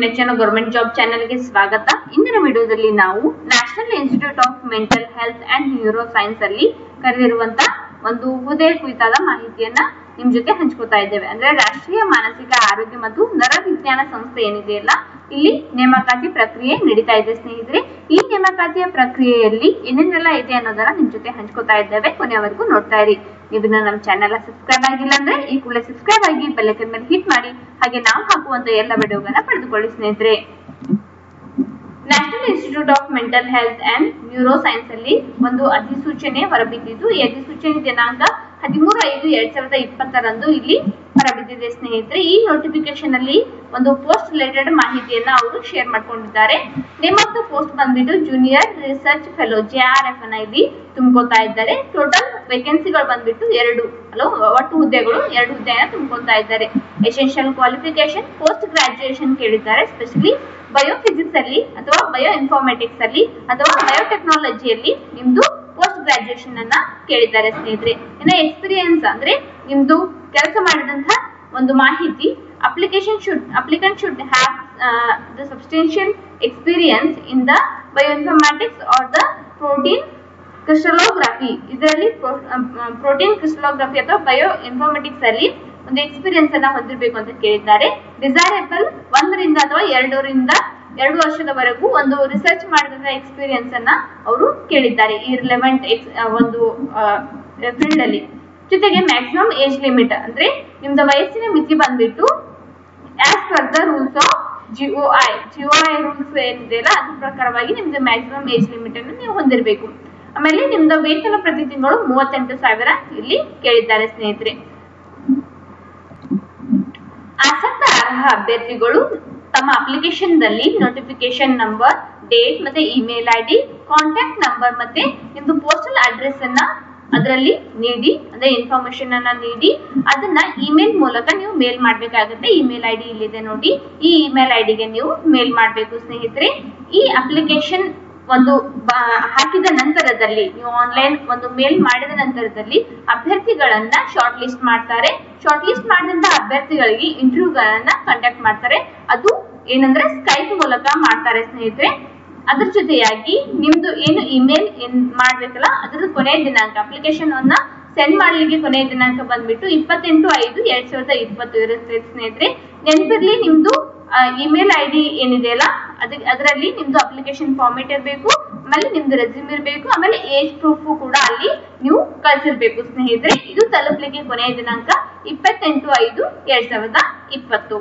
ನೆಚ್ಚಿನ government job ಚಾನೆಲ್ಗೆ ಸ್ವಾಗತ ಇಂದಿನ ವಿಡಿಯೋದಲ್ಲಿ ನಾವು national institute of mental health and neuro science ಅಲ್ಲಿ ಕರೆದಿರುವಂತ ಒಂದು ಹುದ್ದೆ ಕುರಿತಾದ ಮಾಹಿತಿಯನ್ನ ನಿಮ್ ಜೊತೆ ಹಂಚ್ಕೋತಾ ಇದ್ದೇವೆ ಅಂದ್ರೆ ರಾಷ್ಟ್ರೀಯ ಮಾನಸಿಕ ಆರೋಗ್ಯ ಮತ್ತು ನರವಿಜ್ಞಾನ ಸಂಸ್ಥೆ ಏನಿದೆಯಲ್ಲ ಇಲ್ಲಿ ನೇಮಕಾತಿ ಪ್ರಕ್ರಿಯೆ ನಡೀತಾ ಇದೆ ಸ್ನೇಹಿತರೆ ಈ ನೇಮಕಾತಿಯ ಪ್ರಕ್ರಿಯೆಯಲ್ಲಿ ಏನೇನೆಲ್ಲ ಇದೆ ಅನ್ನೋದನ್ನ ನಿಮ್ ಜೊತೆ ಹಂಚ್ಕೋತಾ ಇದ್ದೇವೆ ಕೊನೆಯವರೆಗೂ ನೋಡ್ತಾ ಇರಿ ನೀವು ನಮ್ಮ ಚಾನೆಲ್ ಸಬ್ಸ್ಕ್ರೈಬ್ ಆಗಿಲ್ಲ ಅಂದ್ರೆ ಈ ಕೂಡಲೇ ಸಬ್ಸ್ಕ್ರೈಬ್ ಆಗಿ ಬೆಲ್ಲೈಕನ್ ಮೇಲೆ ಹಿಟ್ ಮಾಡಿ ಹಾಗೆ ನಾವು ಹಾಕುವಂತ ಎಲ್ಲ ವಿಡಿಯೋಗಳನ್ನ ಪಡೆದುಕೊಳ್ಳಿ ಸ್ನೇಹಿತರೆ national institute of mental health and neuro science ಅಲ್ಲಿ ಒಂದು ಅಧಿಸೂಚನೆ ಹೊರಬಿದ್ದಿದ್ದು ಈ ಅಧಿಸೂಚನೆ ದಿನಾಂಕ ಹದಿಮೂರು ಐದು ಎರಡ್ ಸಾವಿರದ ಇಪ್ಪತ್ತರಂದು ಇಲ್ಲಿ ಹೊರಬಿದ್ದಿದೆ ಸ್ನೇಹಿತರೆ ಈ ನೋಟಿಫಿಕೇಶನ್ ಅಲ್ಲಿ ಒಂದು ಪೋಸ್ಟ್ ರಿಲೇಟೆಡ್ ಮಾಹಿತಿಯನ್ನ ಅವರು ಶೇರ್ ಮಾಡ್ಕೊಂಡಿದ್ದಾರೆ ನೇಮ್ ಆಫ್ ದ ಪೋಸ್ಟ್ ಬಂದ್ಬಿಟ್ಟು junior research fellow J R F ಅನ್ನ ಇಲ್ಲಿ ತುಂಬ್ಕೋತಾ ಇದ್ದಾರೆ ಟೋಟಲ್ ವೇಕೆನ್ಸಿಗಳು ಬಂದ್ಬಿಟ್ಟು ಎರಡು ಅಲೋ ಒಟ್ಟು ಹುದ್ದೆಗಳು ಎರಡು ಹುದ್ದೆಯನ್ನ ತುಂಬ್ಕೊತಾ ಇದ್ದಾರೆ ಎಸೆನ್ಷಿಯಲ್ ಕ್ವಾಲಿಫಿಕೇಶನ್ ಪೋಸ್ಟ್ ಗ್ರಾಜುಯೇಷನ್ ಕೇಳಿದ್ದಾರೆ ಸ್ಪೆಷಲಿ ಬಯೋಫಿಸಿಕ್ಸ್ ಅಲ್ಲಿ ಅಥವಾ ಬಯೋ ಇನ್ಫಾರ್ಮೆಟಿಕ್ಸ್ ಅಲ್ಲಿ ಅಥವಾ ಬಯೋಟೆಕ್ನಾಲಜಿಯಲ್ಲಿ ನಿಮ್ದು ಪೋಸ್ಟ್ ಗ್ರಾಜುಯೇಷನ್ ಅನ್ನ ಕೇಳಿದ್ದಾರೆ ಸ್ನೇಹಿತರೆ ಇನ್ನ ಎಕ್ಸ್ಪೀರಿಯನ್ಸ್ ಅಂದ್ರೆ ನಿಮ್ದು ಕೆಲಸ ಮಾಡಿದಂತಹ ಒಂದು ಮಾಹಿತಿ application should applicant should have the substantial experience in the bioinformatics or the protein crystallography ಇದರಲ್ಲಿ ಪ್ರೋಟೀನ್ ಕ್ರಿಸ್ಟಲೋಗ್ರಫಿ ಅಥವಾ ಬಯೋ ಇನ್ಫಾರ್ಮೆಟಿಕ್ಸ್ ಅಲ್ಲಿ ಒಂದು ಎಕ್ಸ್ಪೀರಿಯನ್ಸ್ ಅನ್ನ ಹೊಂದಿರಬೇಕು ಅಂತ ಕೇಳಿದ್ದಾರೆ ಡಿಸೈರೇಬಲ್ ಒಂದರಿಂದ ಅಥವಾ ಎರಡರಿಂದ ಎರಡು ವರ್ಷದವರೆಗೂ ಒಂದು ರಿಸರ್ಚ್ ಮಾಡಿದ ಎಕ್ಸ್ಪೀರಿಯನ್ಸ್ ಅನ್ನ ಅವರು ಕೇಳಿದ್ದಾರೆ ಈ ರಿಲೆವೆಂಟ್ ಒಂದು ಫೀಲ್ಡ್ ಅಲ್ಲಿ ಜೊತೆಗೆ ಮ್ಯಾಕ್ಸಿಮಮ್ ಏಜ್ ಲಿಮಿಟ್ ಅಂದ್ರೆ ನಿಮ್ದು ವಯಸ್ಸಿನ ಮಿತಿ ಬಂದ್ಬಿಟ್ಟು as per the rules of G O I G O I rules ಏನಿದೆಯಲ್ಲ ಅದ್ರ ಪ್ರಕಾರವಾಗಿ ನಿಮ್ದು ಮ್ಯಾಕ್ಸಿಮಮ್ ಏಜ್ ಲಿಮಿಟ್ ಅನ್ನು ನೀವು ಹೊಂದಿರಬೇಕು ಆಮೇಲೆ ನಿಮ್ದು ವೇತನ ಪ್ರತಿ ತಿಂಗಳು ಮೂವತ್ತೆಂಟು ಸಾವಿರ ಇಲ್ಲಿ ಕೇಳಿದ್ದಾರೆ ಸ್ನೇಹಿತರೆ ಆಸಕ್ತ ಅರ್ಹ ಅಭ್ಯರ್ಥಿಗಳು ತಮ್ಮ ಅಪ್ಲಿಕೇಶನ್ ದಲ್ಲಿ ನೋಟಿಫಿಕೇಶನ್ ನಂಬರ್ ಡೇಟ್ ಮತ್ತೆ email I D contact number ಮತ್ತೆ ನಿಮ್ದು ಪೋಸ್ಟಲ್ ಅಡ್ರೆಸ್ ಅನ್ನ ಅದರಲ್ಲಿ ನೀಡಿ ಅಂದ್ರೆ ಇನ್ಫಾರ್ಮೇಶನ್ ಅನ್ನ ನೀಡಿ ಅದನ್ನ ಇಮೇಲ್ ಮೂಲಕ ನೀವು ಮೇಲ್ ಮಾಡ್ಬೇಕಾಗುತ್ತೆ ಇಮೇಲ್ ಐ ಡಿ ಇಲ್ಲಿದೆ ನೋಡಿ ಈ ಇಮೇಲ್ ಐ ಡಿಗೆ ನೀವು ಮೇಲ್ ಮಾಡಬೇಕು ಸ್ನೇಹಿತರೆ ಈ ಅಪ್ಲಿಕೇಶನ್ ಒಂದು ಹಾಕಿದ ನಂತರದಲ್ಲಿ ನೀವು ಆನ್ಲೈನ್ ಒಂದು ಮೇಲ್ ಮಾಡಿದ ನಂತರದಲ್ಲಿ ಅಭ್ಯರ್ಥಿಗಳನ್ನ ಶಾರ್ಟ್ ಲಿಸ್ಟ್ ಮಾಡ್ತಾರೆ ಶಾರ್ಟ್ ಲಿಸ್ಟ್ ಮಾಡಿದಂತ ಅಭ್ಯರ್ಥಿಗಳಿಗೆ ಇಂಟರ್ವ್ಯೂಗಳನ್ನ ಕಂಡಕ್ಟ್ ಮಾಡ್ತಾರೆ ಅದು ಏನಂದ್ರೆ ಸ್ಕೈಪ್ ಮೂಲಕ ಮಾಡ್ತಾರೆ ಸ್ನೇಹಿತರೆ ಅದ್ರ ಜೊತೆಯಾಗಿ ನಿಮ್ದು ಏನು ಇಮೇಲ್ ಮಾಡ್ಬೇಕಲ್ಲ ಅದ್ರ ಕೊನೆಯ ದಿನಾಂಕ ಅಪ್ಲಿಕೇಶನ್ ಅನ್ನ ಸೆಂಡ್ ಮಾಡ್ಲಿಕ್ಕೆ ಕೊನೆಯ ದಿನಾಂಕ ಬಂದ್ಬಿಟ್ಟು ಇಪ್ಪತ್ತೆಂಟು ಐದು ಎರಡ್ ಸಾವಿರದ ಇಪ್ಪತ್ತು ಇರುತ್ತೆ ಸ್ನೇಹಿತರೆ ನೆನಪಿರ್ಲಿ ನಿಮ್ದು ಇಮೇಲ್ ಐ ಡಿ ಏನಿದೆಯಲ್ಲ ಅದ ಅದರಲ್ಲಿ ನಿಮ್ದು ಅಪ್ಲಿಕೇಶನ್ ಫಾರ್ಮೇಟ್ ಇರಬೇಕು ಆಮೇಲೆ ನಿಮ್ದು ರೆಸ್ಯೂಮ್ ಇರಬೇಕು ಆಮೇಲೆ ಏಜ್ ಪ್ರೂಫ್ ಕೂಡ ಅಲ್ಲಿ ನೀವು ಕಳ್ಸಿರ್ಬೇಕು ಸ್ನೇಹಿತರೆ ಇದು ತಲುಪಲಿಕ್ಕೆ ಕೊನೆಯ ದಿನಾಂಕ ಇಪ್ಪತ್ತೆಂಟು ಐದು ಎರಡ್ ಸಾವಿರದ ಇಪ್ಪತ್ತು